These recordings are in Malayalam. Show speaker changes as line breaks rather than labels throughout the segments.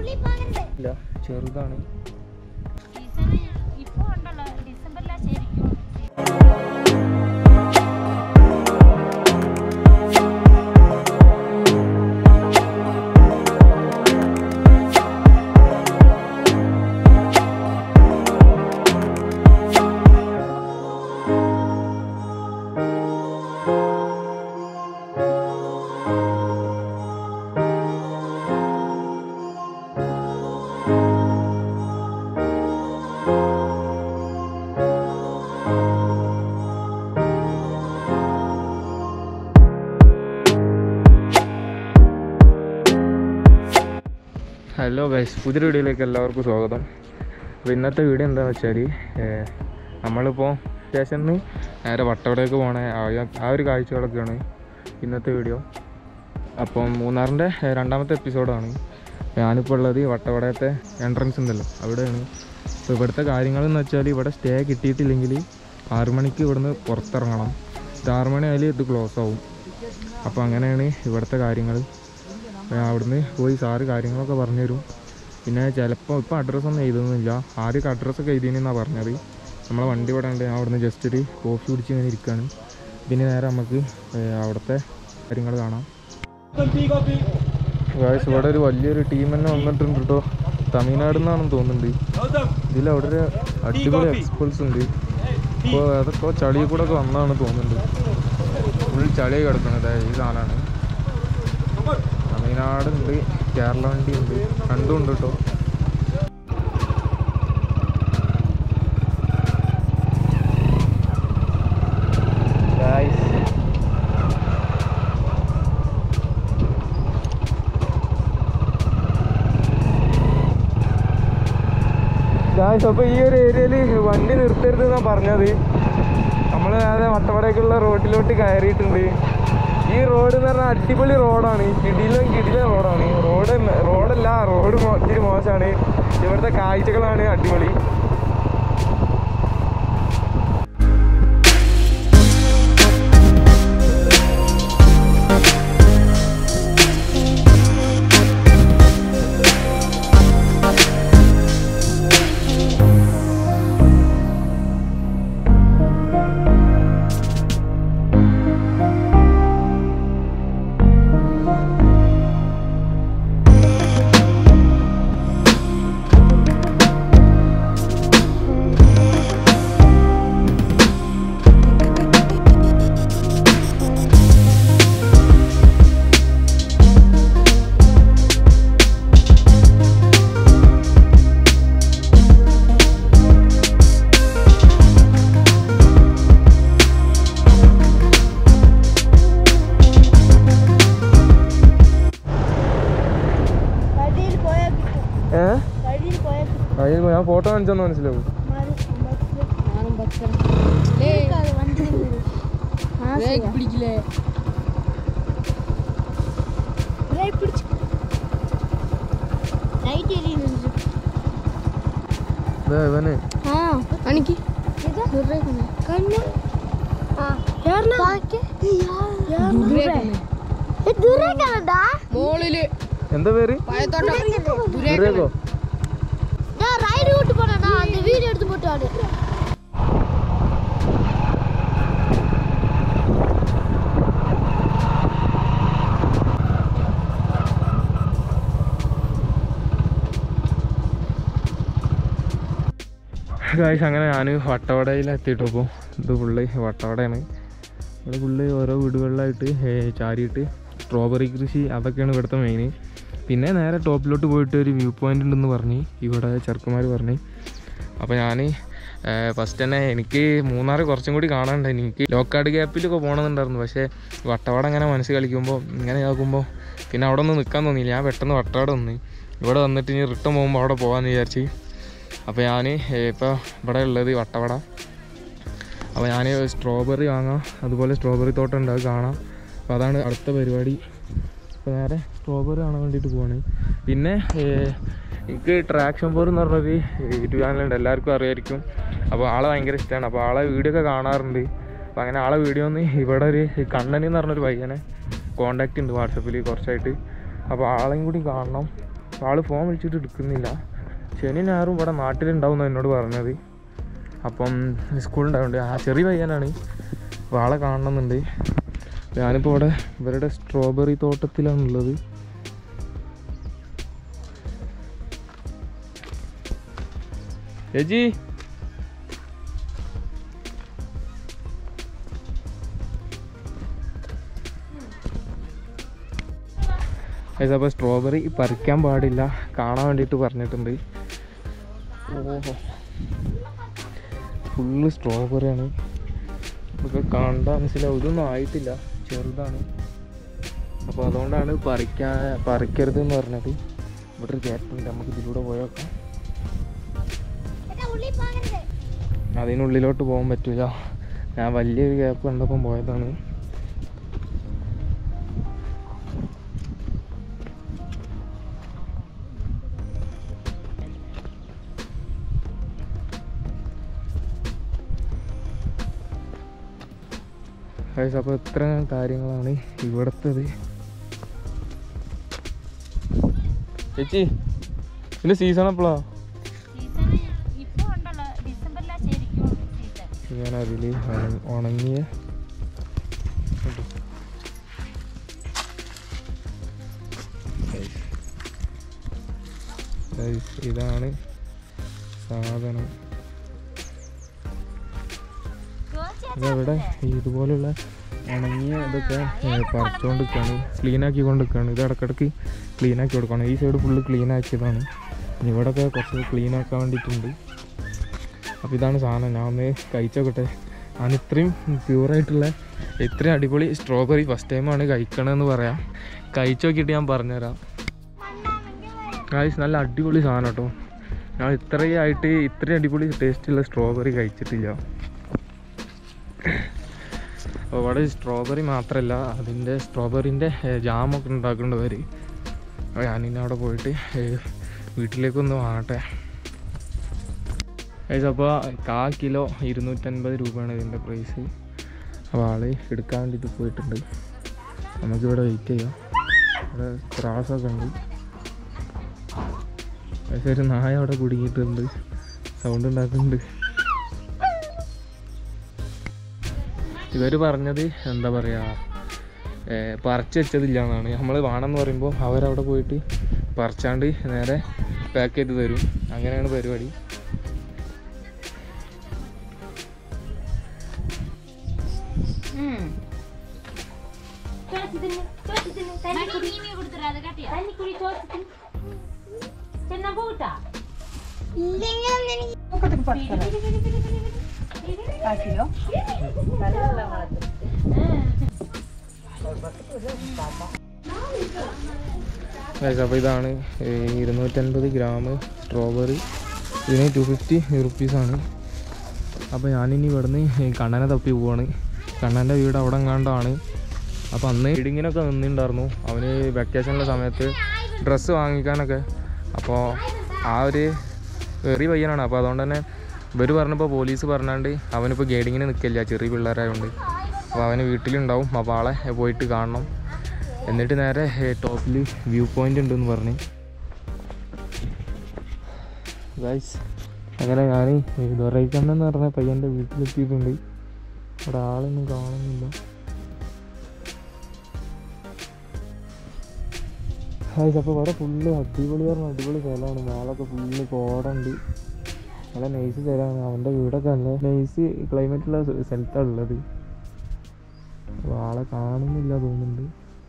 ഇല്ല ചെറുതാണ്
ഇപ്പൊ ഉണ്ടല്ലോ ഡിസംബറിലാ ശരിക്കും
ഹലോ ഗൈസ് പുതിയ വീഡിയോയിലേക്ക് എല്ലാവർക്കും സ്വാഗതം അപ്പോൾ ഇന്നത്തെ വീഡിയോ എന്താണെന്ന് വെച്ചാൽ നമ്മളിപ്പോൾ സ്റ്റേഷനിൽ നിന്ന് നേരെ വട്ടവടേക്ക് പോകണ ആ- ആ ഒരു കാഴ്ചകളൊക്കെയാണ് ഇന്നത്തെ വീഡിയോ അപ്പം മൂന്നാറിൻ്റെ ഏഹ്, രണ്ടാമത്തെ എപ്പിസോഡാണ് ഞാനിപ്പോൾ ഉള്ളത് വട്ടവടയത്തെ എൻട്രൻസ് ഉണ്ടല്ലോ അവിടെയാണ് അപ്പോൾ ഇവിടുത്തെ കാര്യങ്ങൾ എന്ന് വെച്ചാൽ ഇവിടെ സ്റ്റേ കിട്ടിയിട്ടില്ലെങ്കിൽ ആറു മണിക്ക് ഇവിടുന്ന് പുറത്തിറങ്ങണം ഇത് ആറ് മണി ആയാലും ഇത് ക്ലോസ് ആവും അപ്പോൾ അങ്ങനെയാണ് ഇവിടുത്തെ കാര്യങ്ങൾ അപ്പോൾ അവിടുന്ന് പോയി സാറ് കാര്യങ്ങളൊക്കെ പറഞ്ഞു തരും പിന്നെ ചിലപ്പോൾ ഇപ്പോൾ അഡ്രസ്സൊന്നും എഴുതുന്നില്ല ആദ്യമൊക്കെ അഡ്രസ്സൊക്കെ എഴുതിയെന്നാണ് പറഞ്ഞത് നമ്മളെ വണ്ടി ഇവിടെ ഉണ്ട് ഞാൻ അവിടുന്ന് ജസ്റ്റ് ഒരു കോഫി കുടിച്ച് ഇങ്ങനെ ഇരിക്കുകയാണ് പിന്നെ നേരെ നമുക്ക് ഏഹ്, അവിടുത്തെ കാര്യങ്ങൾ കാണാം ഗായ്സ് ഇവിടെ ഒരു വലിയൊരു ടീം തന്നെ വന്നിട്ടുണ്ട് കേട്ടോ തമിഴ്നാട് നിന്നാണെന്ന് തോന്നുന്നുണ്ട് ഇതിൽ അവിടെ ഒരു അടിപൊളി എക്സ്പൾസ് ഉണ്ട് ഇപ്പോൾ അതൊക്കെ ചളിയിൽ കൂടെ ഒക്കെ വന്നാണ് തോന്നുന്നുണ്ട് ഫുൾ ചളി കിടക്കുന്നത് ഈ സാധനമാണ് തമിഴ്നാട് ഉണ്ട് കേരള വണ്ടി ഉണ്ട് രണ്ടും ഉണ്ട് കേട്ടോ അപ്പൊ ഈ ഒരു ഏരിയയിൽ വണ്ടി നിർത്തരുത് എന്നാ പറഞ്ഞത് നമ്മൾ നേരെ വട്ടവടേക്കുള്ള റോഡിലോട്ട് കയറിയിട്ടുണ്ട് ഈ റോഡ് എന്ന് പറഞ്ഞാൽ അടിപൊളി റോഡാണ് കിടിലും കിടില റോഡാണ് റോഡ് റോഡല്ല റോഡ് മോ- ഇത്തിരി മോശമാണ് ഇവിടുത്തെ കാഴ്ചകളാണ് അടിപൊളി
വഴിയിൽ പോയാൽ കിട്ടും
ഏഹ്
വഴിയിൽ പോയാൽ കിട്ടും
അതിൽ ഞാൻ ഫോട്ടോ കാണിച്ചെന്ന് മനസ്സിലാവും
മാറി ഞാനും ബസ്സിൽ വണ്ടി
പിടിക്കില്ലേ
ബ്രേക്ക് പിടിച്ചു ലൈറ്റ് എരിയുന്നുണ്ട്
ഇതാ ഇവന്
ആ കാണിക്ക് കണ്ണു ആ ദൂരേക്കാണടാ
മോളില്
എന്താ പേര് ദുരേഖോ
ഞാൻ റൈഡ് കൂട്ടി പോണടാ அந்த வீடியோ எடுத்து போட்டு வாடு
ഗായ്സ് അങ്ങനെ ഞാൻ വട്ടവടയിൽ എത്തിയിട്ട് ഇപ്പോൾ ഇത് ഫുള്ള് വട്ടവടയാണ് ഇവിടെ ഫുള്ള് ഓരോ വീടുകളിലായിട്ട് ഏ, ചാരിയിട്ട് സ്ട്രോബെറി കൃഷി അതൊക്കെയാണ് ഇവിടുത്തെ മെയിൻ പിന്നെ നേരെ ടോപ്പിലോട്ട് പോയിട്ട് ഒരു വ്യൂ പോയിന്റ് ഉണ്ടെന്ന് പറഞ്ഞ് ഇവിടെ ചെറുക്കന്മാർ പറഞ്ഞ് അപ്പോൾ ഞാൻ ഫസ്റ്റ് തന്നെ എനിക്ക് മൂന്നാർ കുറച്ചും കൂടി കാണാനുണ്ട് എനിക്ക് ലോക്കാട് ഗ്യാപ്പിലൊക്കെ പോകണമെന്നുണ്ടായിരുന്നു പക്ഷേ വട്ടവട ഇങ്ങനെ മനസ്സ് കളിക്കുമ്പോൾ ഇങ്ങനെ ആകുമ്പോൾ പിന്നെ അവിടെ ഒന്നും നിൽക്കാൻ തോന്നിയില്ല ഞാൻ പെട്ടെന്ന് വട്ടവട വന്ന് ഇവിടെ വന്നിട്ട് ഇനി റിട്ടേൺ പോകുമ്പോൾ അവിടെ പോകാമെന്ന് വിചാരിച്ച് അപ്പോൾ ഞാൻ ഇപ്പോൾ ഇവിടെ ഉള്ളത് വട്ടവട അപ്പോൾ ഞാൻ സ്ട്രോബെറി വാങ്ങാം അതുപോലെ സ്ട്രോബെറി തോട്ടം ഉണ്ട് അത് കാണാം അപ്പോൾ അതാണ് അടുത്ത പരിപാടി അപ്പോൾ നേരെ സ്ട്രോബെറി കാണാൻ വേണ്ടിയിട്ട് പോവാണ് പിന്നെ ഏഹ്, എനിക്ക് ട്രാക്ഷൻ ഫോർ എന്ന് പറഞ്ഞൊരു യൂട്യൂബ് ചാനലുണ്ട് എല്ലാവർക്കും അറിയായിരിക്കും അപ്പോൾ ആളെ ഭയങ്കര ഇഷ്ടമാണ് അപ്പോൾ ആളെ വീഡിയോ ഒക്കെ കാണാറുണ്ട് അപ്പോൾ അങ്ങനെ ആളെ വീഡിയോ ഒന്ന് ഇവിടെ ഒരു കണ്ണൻ എന്ന് പറഞ്ഞൊരു പയ്യനെ കോണ്ടാക്റ്റ് ഉണ്ട് വാട്സപ്പിൽ കുറച്ചായിട്ട് അപ്പോൾ ആളെയും കൂടി കാണണം ആള് ഫോൺ വിളിച്ചിട്ട് എടുക്കുന്നില്ല ശനി ഞായറും ഇവിടെ നാട്ടിലുണ്ടാവും എന്നോട് പറഞ്ഞത് അപ്പം സ്കൂളുണ്ടാവുന്നുണ്ട് ആ ചെറിയ പയ്യനാണ് അപ്പോൾ ആളെ കാണണമെന്നുണ്ട് ഞാനിപ്പോൾ ഇവിടെ ഇവരുടെ സ്ട്രോബെറി തോട്ടത്തിലാണുള്ളത് ചേച്ചി അപ്പോൾ സ്ട്രോബെറി പറിക്കാൻ പാടില്ല കാണാൻ വേണ്ടിയിട്ട് പറഞ്ഞിട്ടുണ്ട് ഓഹോ ഫുള്ള് സ്ട്രോബെറിയാണ് ഇതൊക്കെ കണ്ടാൽ മനസ്സിലാവും ഇതൊന്നും ആയിട്ടില്ല ചെറുതാണ് അപ്പോൾ അതുകൊണ്ടാണ് പറിക്കാൻ പറിക്കരുത് എന്ന് പറഞ്ഞത് ഇവിടെ ഒരു ഗ്യാപ്പുണ്ട് നമുക്ക് ഇതിലൂടെ പോയേക്കാം അതിനുള്ളിലോട്ട് പോകാൻ പറ്റില്ല ഞാൻ വലിയൊരു ഗ്യാപ്പ് കണ്ടപ്പം പോയതാണ് ഗൈസ് അപ്പോൾ ഇത്ര കാര്യങ്ങളാണ് ഇവിടുത്തത് ചേച്ചി ഇതിൻ്റെ സീസൺ എപ്പോഴാ
സീസൺ ഇപ്പൊ ഉണ്ടല്ലോ ഡിസംബറിലാ ശരിക്കും സീസൺ
ഞാൻ അതിൽ ഉണങ്ങിയ ഉണ്ട്. Guys. Guys, ഇതാണ് സാധനം ഇതെവിടെ ഇതുപോലുള്ള ഉണങ്ങിയ ഇതൊക്കെ പറിച്ചുകൊണ്ട് നിൽക്കുകയാണ് ക്ലീൻ ആക്കിക്കൊണ്ട് നിൽക്കുകയാണ് ഇത് ഇടക്കിടക്ക് ക്ലീൻ ആക്കി കൊടുക്കണം ഈ സൈഡ് ഫുള്ള് ക്ലീൻ ആക്കിയതാണ് ഇനി ഇവിടെയൊക്കെ കുറച്ച് ക്ലീൻ ആക്കാൻ വേണ്ടിയിട്ടുണ്ട് അപ്പോൾ ഇതാണ് സാധനം ഞാൻ ഒന്ന് കഴിച്ചോക്കട്ടെ ഞാൻ ഇത്രയും പ്യൂറായിട്ടുള്ള ഇത്രയും അടിപൊളി സ്ട്രോബെറി ഫസ്റ്റ് ടൈമാണ് കഴിക്കണമെന്ന് പറയാം കഴിച്ചു നോക്കിയിട്ട് ഞാൻ പറഞ്ഞുതരാം ഗായ്സ് നല്ല അടിപൊളി സാധനം കേട്ടോ ഞാൻ ഇത്രയും ആയിട്ട് ഇത്രയും അടിപൊളി ടേസ്റ്റുള്ള സ്ട്രോബെറി കഴിച്ചിട്ടില്ല അപ്പോൾ ഇവിടെ സ്ട്രോബെറി മാത്രമല്ല അതിൻ്റെ സ്ട്രോബെറിൻ്റെ ജാമൊക്കെ ഉണ്ടാക്കുന്നുണ്ട് അവർ അപ്പോൾ ഞാനിനി അവിടെ പോയിട്ട് ഏഹ്, വീട്ടിലേക്കൊന്ന് വാങ്ങട്ടെ ഗൈസ് അപ്പോൾ കാ കിലോ ഇരുന്നൂറ്റൻപത് രൂപയാണ് ഇതിൻ്റെ പ്രൈസ് അപ്പോൾ ആള് എടുക്കാൻ വേണ്ടിയിട്ട് പോയിട്ടുണ്ട് നമുക്കിവിടെ വെയിറ്റ് ചെയ്യാം ഇവിടെ ത്രാസൊക്കെ ഉണ്ട് പക്ഷേ ഒരു നായ അവിടെ കുടുങ്ങിയിട്ടുണ്ട് സൗണ്ട് ഉണ്ടാക്കുന്നുണ്ട് ഇവർ പറഞ്ഞത് എന്താ പറയുക പറിച്ച് വെച്ചതില്ല എന്നാണ് നമ്മൾ വേണമെന്ന് പറയുമ്പോൾ അവരവിടെ പോയിട്ട് പറിച്ചാണ്ട് നേരെ പാക്ക് ചെയ്ത് തരും അങ്ങനെയാണ് പരിപാടി ഗൈസ് അപ്പോൾ ഇതാണ് ഈ ഇരുന്നൂറ്റൻപത് ഗ്രാം സ്ട്രോബെറി ഇതിന് ടു ഫിഫ്റ്റി റുപ്പീസാണ് അപ്പോൾ ഞാനിനി ഇവിടുന്ന് ഈ കണ്ണനെ തപ്പി പോവാണ് കണ്ണൻ്റെ വീട് അവിടെ എങ്ങാണ്ടാണ് അപ്പോൾ അന്ന് ഇടിങ്ങിനൊക്കെ നിന്നിട്ടുണ്ടായിരുന്നു അവന് വെക്കേഷനിലെ സമയത്ത് ഡ്രസ്സ് വാങ്ങിക്കാനൊക്കെ അപ്പോൾ ആ ഒരു വെറി പയ്യനാണ് അപ്പോൾ അതുകൊണ്ട് തന്നെ ഇവർ പറഞ്ഞപ്പോൾ പോലീസ് പറഞ്ഞാണ്ട് അവനിപ്പോൾ ഗൈഡിങ്ങിന് നിൽക്കില്ല ചെറിയ പിള്ളേരായതുകൊണ്ട് അപ്പോൾ അവന് വീട്ടിലുണ്ടാവും അപ്പോൾ ആളെ പോയിട്ട് കാണണം എന്നിട്ട് നേരെ ടോപ്പിൽ വ്യൂ പോയിന്റ് ഉണ്ടെന്ന് പറഞ്ഞ് ഗൈസ് അങ്ങനെ ഞാൻ ദൊറൈക്കണ്ണെന്ന് പറഞ്ഞ പയ്യൻ്റെ വീട്ടിലെത്തിയിട്ടുണ്ട് അവിടെ ആളൊന്നും കാണുന്നില്ല ഗൈസ് അപ്പോൾ ഇവിടെ ഫുള്ള് അടിപൊളി പറഞ്ഞ അടിപൊളി സ്ഥലമാണ് മേലൊക്കെ ഫുള്ള് കോടുണ്ട് നല്ല നൈസ് സ്ഥലമാണ് അവൻ്റെ വീടൊക്കെ നല്ല നൈസ് ക്ലൈമറ്റുള്ള സ്ഥലത്താണ് ഉള്ളത് അപ്പോൾ ആളെ കാണുന്നില്ല തോന്നുന്നുണ്ട്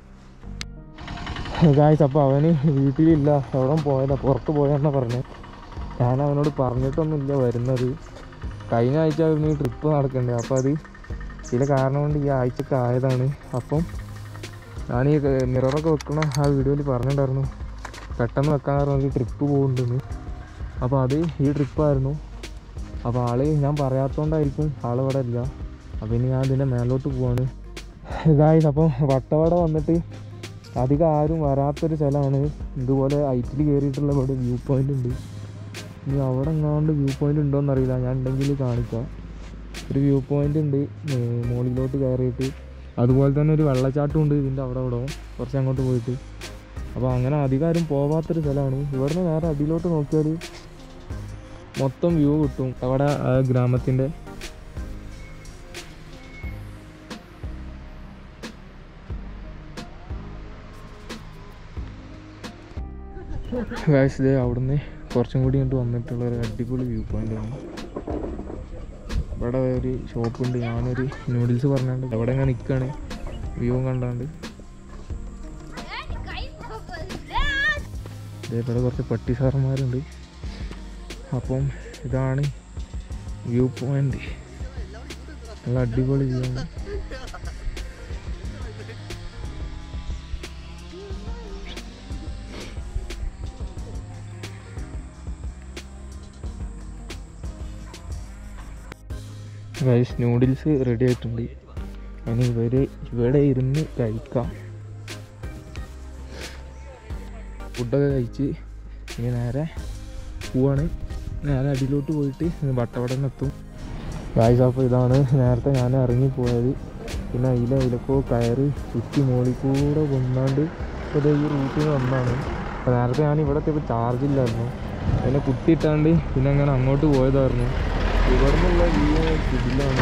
ഗായ്സ് അപ്പോൾ അവന് വീട്ടിലില്ല എവിടെ പോയതാ പുറത്ത് പോയെന്നാ പറഞ്ഞത് ഞാൻ അവനോട് പറഞ്ഞിട്ടൊന്നുമില്ല വരുന്നത് കഴിഞ്ഞ ആഴ്ച അവന് ട്രിപ്പ് നടക്കണ്ടേ അപ്പോൾ അത് ചില കാരണം കൊണ്ട് ഈ ആഴ്ചക്ക് ആയതാണ് അപ്പം ഞാൻ ഈ മിററൊക്കെ വെക്കണ ആ വീഡിയോയിൽ പറഞ്ഞിട്ടുണ്ടായിരുന്നു പെട്ടെന്ന് വെക്കാൻ പറഞ്ഞ ട്രിപ്പ് പോകുന്നുണ്ടെന്ന് അപ്പോൾ അത് ഈ ട്രിപ്പായിരുന്നു അപ്പോൾ ആള് ഞാൻ പറയാത്തതുകൊണ്ടായിരിക്കും ആൾ ഇവിടെ ഇല്ല അപ്പോൾ ഇനി ഞാൻ ഇതിൻ്റെ മേലോട്ട് പോവാണ് ഗായ്സ് അപ്പം വട്ടവട വന്നിട്ട് അധികം ആരും വരാത്തൊരു സ്ഥലമാണ് ഇതുപോലെ ഐറ്റിൽ കയറിയിട്ടുള്ള ഇവിടെ വ്യൂ പോയിന്റ് ഉണ്ട് ഇനി അവിടെ എങ്ങാണ്ട് വ്യൂ പോയിന്റ് ഉണ്ടോയെന്ന് അറിയില്ല ഞാൻ ഉണ്ടെങ്കിൽ കാണിക്കാം ഒരു വ്യൂ പോയിന്റ് ഉണ്ട് ഏർ മുകളിലോട്ട് കയറിയിട്ട് അതുപോലെ തന്നെ ഒരു വെള്ളച്ചാട്ടം ഉണ്ട് ഇതിൻ്റെ അവിടെ അവിടെ കുറച്ച് അങ്ങോട്ട് പോയിട്ട് അപ്പോൾ അങ്ങനെ അധികം ആരും പോവാത്തൊരു സ്ഥലമാണ് ഇവിടുന്ന് നേരെ അടിയിലോട്ട് നോക്കിയാൽ മൊത്തം വ്യൂ കിട്ടും അവിടെ ആ ഗ്രാമത്തിൻ്റെ ഗായ്സ് ഇതേ അവിടുന്ന് കുറച്ചും കൂടി ഇങ്ങോട്ട് വന്നിട്ടുള്ള ഒരു അടിപൊളി വ്യൂ പോയിന്റ് ആണ് ഇവിടെ ഒരു ഷോപ്പുണ്ട് ഞാനൊരു നൂഡിൽസ് പറഞ്ഞാണ്ട് അവിടെ ഇങ്ങനെ നിൽക്കുകയാണ് വ്യൂ കണ്ടാണ്ട് ഇതേ ഇവിടെ കുറച്ച് പട്ടി സാറന്മാരുണ്ട് അപ്പം ഇതാണ് വ്യൂ പോയിന്റ് നല്ല അടിപൊളി വ്യൂ ആണ് ഗൈസ് നൂഡിൽസ് റെഡി ആയിട്ടുണ്ട് അതിന് ഇവര് ഇവിടെ ഇരുന്ന് കഴിക്കാം ഫുഡൊക്കെ കഴിച്ച് ഇനി നേരെ പോവാണ് നേരെ അടിയിലോട്ട് പോയിട്ട് വട്ടവടം എത്തും ഗായ്സ് അപ്പോൾ ഇതാണ് നേരത്തെ ഞാൻ ഇറങ്ങിപ്പോയത് പിന്നെ അതിൽ അതിലൊക്കെ കയറി ചുറ്റി മോളിൽ കൂടെ കൊണ്ടാണ്ട് ഇപ്പോൾ ദേ ഈ റൂട്ടിൽ നിന്ന് വന്നതാണ് അപ്പോൾ നേരത്തെ ഞാൻ ഇവിടെ എത്തിയപ്പോൾ ചാർജ് ഇല്ലായിരുന്നു അതിനെ കുത്തിയിട്ടാണ്ട് പിന്നെ അങ്ങനെ അങ്ങോട്ട് പോയതായിരുന്നു ഇവിടെ നിന്നുള്ള വ്യൂ ഇതിലാണ്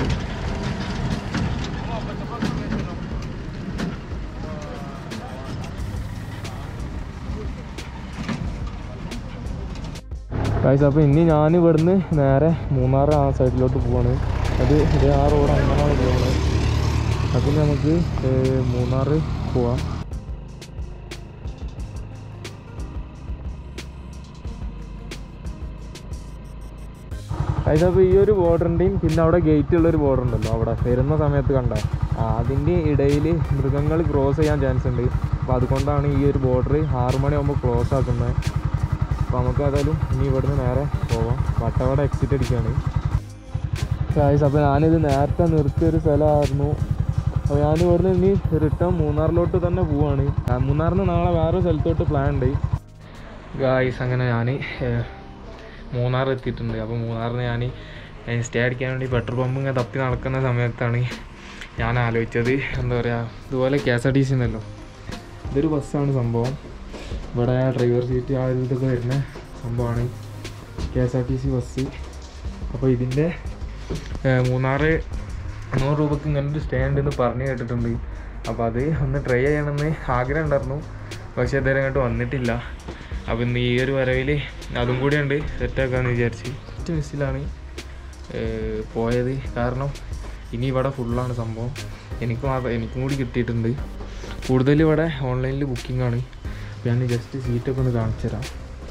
ഗൈസ് അപ്പോൾ ഇനി ഞാൻ ഇവിടുന്ന് നേരെ മൂന്നാർ ആ സൈഡിലോട്ട് പോവാണ് അത് ഇതേ ആ റോഡ് അങ്ങനെയാണ് പോകുന്നത് അതിന് നമുക്ക് ഏർ, മൂന്നാർ പോവാം ഗൈസ് അപ്പോൾ ഈ ഒരു ബോർഡറിൻ്റെയും പിന്നെ അവിടെ ഗേറ്റ് ഉള്ളൊരു ബോർഡർ ഉണ്ടല്ലോ അവിടെ വരുന്ന സമയത്ത് കണ്ട അതിൻ്റെ ഇടയിൽ മൃഗങ്ങൾ ക്രോസ് ചെയ്യാൻ ചാൻസ് ഉണ്ട് അപ്പോൾ അതുകൊണ്ടാണ് ഈ ഒരു ബോർഡർ ആറു മണിയാകുമ്പോൾ ക്ലോസ് ആക്കുന്നത് അപ്പോൾ നമുക്ക് ഏതായാലും ഇനി ഇവിടുന്ന് നേരെ പോവാം വട്ടവട എക്സിറ്റ് അടിക്കുകയാണ് ഗായ്സ് അപ്പോൾ ഞാനിത് നേരത്തെ നിർത്തിയ ഒരു സ്ഥലമായിരുന്നു അപ്പോൾ ഞാൻ ഇവിടുന്ന് ഇനി റിട്ടേൺ മൂന്നാറിലോട്ട് തന്നെ പോവാണ് ആ, മൂന്നാറിൽ നിന്ന് നാളെ വേറെ സ്ഥലത്തോട്ട് പ്ലാൻ ഉണ്ട് ഗായ്സ് അങ്ങനെ ഞാൻ മൂന്നാർ എത്തിയിട്ടുണ്ട് അപ്പോൾ മൂന്നാറിന് ഞാൻ സ്റ്റേ അടിക്കാൻ വേണ്ടി പെട്രോൾ പമ്പ് ഇങ്ങനെ തപ്പി നടക്കുന്ന സമയത്താണ് ഞാൻ ആലോചിച്ചത് എന്താ പറയുക ഇതുപോലെ K S R T C ഉണ്ടല്ലോ ഇതൊരു ബസ്സാണ് സംഭവം ഇവിടെ ഡ്രൈവർ സീറ്റ് ആ ഒരു ഇതൊക്കെ വരുന്ന സംഭവമാണ് K S R T C bus അപ്പോൾ ഇതിൻ്റെ മൂന്നാറ് നൂറ് രൂപക്ക് ഇങ്ങനെ ഒരു സ്റ്റേ ഉണ്ടെന്ന് പറഞ്ഞു കേട്ടിട്ടുണ്ട് അപ്പോൾ അത് ഒന്ന് ട്രൈ ചെയ്യണമെന്ന് ആഗ്രഹം ഉണ്ടായിരുന്നു പക്ഷേ ഇതുവരെ അങ്ങോട്ട് വന്നിട്ടില്ല അപ്പോൾ ഇന്ന് ഈ ഒരു വരവിൽ അതും കൂടി ഉണ്ട് സെറ്റാക്കാമെന്ന് വിചാരിച്ച് ഫസ്റ്റ് മിസ്സിലാണ് പോയത് കാരണം ഇനി ഇവിടെ ഫുള്ളാണ് സംഭവം എനിക്ക് മാത്രം എനിക്കും കൂടി കിട്ടിയിട്ടുണ്ട് കൂടുതൽ ഇവിടെ ഓൺലൈനിൽ ബുക്കിംഗ് ആണ് അപ്പോൾ ഞാൻ ജസ്റ്റ് സീറ്റൊക്കെ ഒന്ന് കാണിച്ചു തരാം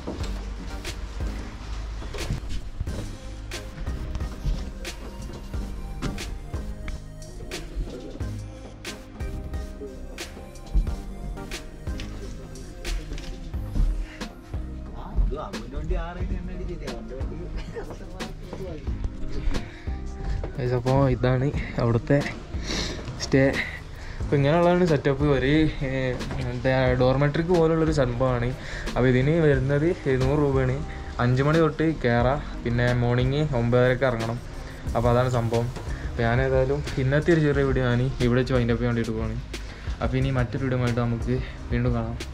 അപ്പോൾ ഇതാണ് അവിടുത്തെ സ്റ്റേ അപ്പോൾ ഇങ്ങനെയുള്ളതാണ് സെറ്റപ്പ് ഒരു ഡോർമെട്രിക്ക് പോലുള്ളൊരു സംഭവമാണ് അപ്പോൾ ഇതിന് വരുന്നത് എഴുന്നൂറ് രൂപയാണ് അഞ്ച് മണി തൊട്ട് കയറാം പിന്നെ മോർണിംഗ് ഒമ്പതരക്ക് ഇറങ്ങണം അപ്പോൾ അതാണ് സംഭവം അപ്പോൾ ഞാൻ ഏതായാലും ഇന്നത്തെ ഒരു ചെറിയ വീഡിയോ ഞാൻ ഇവിടെ വെച്ച് വൈൻഡപ്പ് ചെയ്യാൻ വേണ്ടിയിട്ട് പോവാണ് അപ്പോൾ ഇനി മറ്റൊരു വീഡിയോ ആയിട്ട് നമുക്ക് വീണ്ടും കാണാം